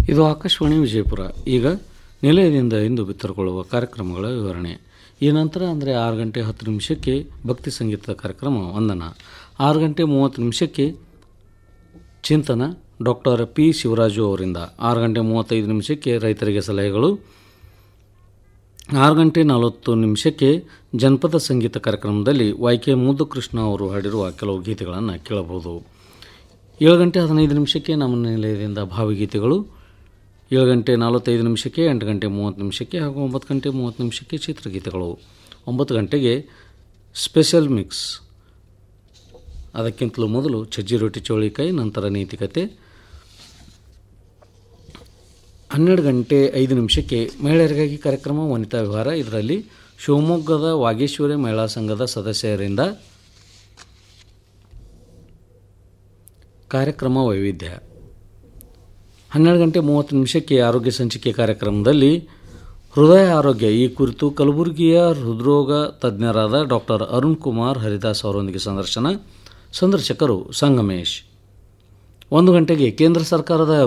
ಇದು ಆಕಾಶವಾಣಿ ವಿಜಯಪುರ ಈಗ ನಿಲಯದಿಂದ ಇಂದು ಬಿತ್ತರಗೊಳ್ಳುವ ಕಾರ್ಯಕ್ರಮಗಳ ವಿವರಣೆ ಈ ನಂತರ ಅಂದರೆ ಆರು ಗಂಟೆ ಹತ್ತು ನಿಮಿಷಕ್ಕೆ ಭಕ್ತಿ ಸಂಗೀತದ ಕಾರ್ಯಕ್ರಮ ವಂದನ ಆರು ಗಂಟೆ ಮೂವತ್ತು ನಿಮಿಷಕ್ಕೆ ಚಿಂತನ ಡಾಕ್ಟರ್ ಪಿ ಶಿವರಾಜು ಅವರಿಂದ ಆರು ಗಂಟೆ ಮೂವತ್ತೈದು ನಿಮಿಷಕ್ಕೆ ರೈತರಿಗೆ ಸಲಹೆಗಳು ಆರು ಗಂಟೆ ನಲವತ್ತು ನಿಮಿಷಕ್ಕೆ ಜನಪದ ಸಂಗೀತ ಕಾರ್ಯಕ್ರಮದಲ್ಲಿ ವೈ ಕೆ ಮುದ್ದುಕೃಷ್ಣ ಅವರು ಹಾಡಿರುವ ಕೆಲವು ಗೀತೆಗಳನ್ನು ಕೇಳಬಹುದು ಏಳು ಗಂಟೆ ಹದಿನೈದು ನಿಮಿಷಕ್ಕೆ ನಮ್ಮ ನಿಲಯದಿಂದ ಭಾವಗೀತೆಗಳು ಏಳು ಗಂಟೆ ನಲವತ್ತೈದು ನಿಮಿಷಕ್ಕೆ ಎಂಟು ಗಂಟೆ ಮೂವತ್ತು ನಿಮಿಷಕ್ಕೆ ಹಾಗೂ ಒಂಬತ್ತು ಗಂಟೆ ಮೂವತ್ತು ನಿಮಿಷಕ್ಕೆ ಚಿತ್ರಗೀತೆಗಳು ಒಂಬತ್ತು ಗಂಟೆಗೆ ಸ್ಪೆಷಲ್ ಮಿಕ್ಸ್ ಅದಕ್ಕಿಂತಲೂ ಮೊದಲು ಸಜ್ಜಿ ರೊಟ್ಟಿ ಚೋಳಿಕಾಯಿ ನಂತರ ನೀತಿಕತೆ ಹನ್ನೆರಡು ಗಂಟೆ ಐದು ನಿಮಿಷಕ್ಕೆ ಮಹಿಳೆಯರಿಗಾಗಿ ಕಾರ್ಯಕ್ರಮ ವನಿತಾ ವಿಹಾರ ಇದರಲ್ಲಿ ಶಿವಮೊಗ್ಗದ ವಾಗೇಶ್ವರಿ ಮಹಿಳಾ ಸಂಘದ ಸದಸ್ಯರಿಂದ ಕಾರ್ಯಕ್ರಮ ವೈವಿಧ್ಯ ಹನ್ನೆರಡು ಗಂಟೆ ಮೂವತ್ತು ನಿಮಿಷಕ್ಕೆ ಆರೋಗ್ಯ ಸಂಚಿಕೆ ಕಾರ್ಯಕ್ರಮದಲ್ಲಿ ಹೃದಯ ಆರೋಗ್ಯ ಈ ಕುರಿತು ಕಲಬುರಗಿಯ ಹೃದ್ರೋಗ ತಜ್ಞರಾದ ಡಾಕ್ಟರ್ ಅರುಣ್ ಕುಮಾರ್ ಹರಿದಾಸ್ ಅವರೊಂದಿಗೆ ಸಂದರ್ಶನ ಸಂದರ್ಶಕರು ಸಂಗಮೇಶ್ ಒಂದು ಗಂಟೆಗೆ ಕೇಂದ್ರ ಸರ್ಕಾರದ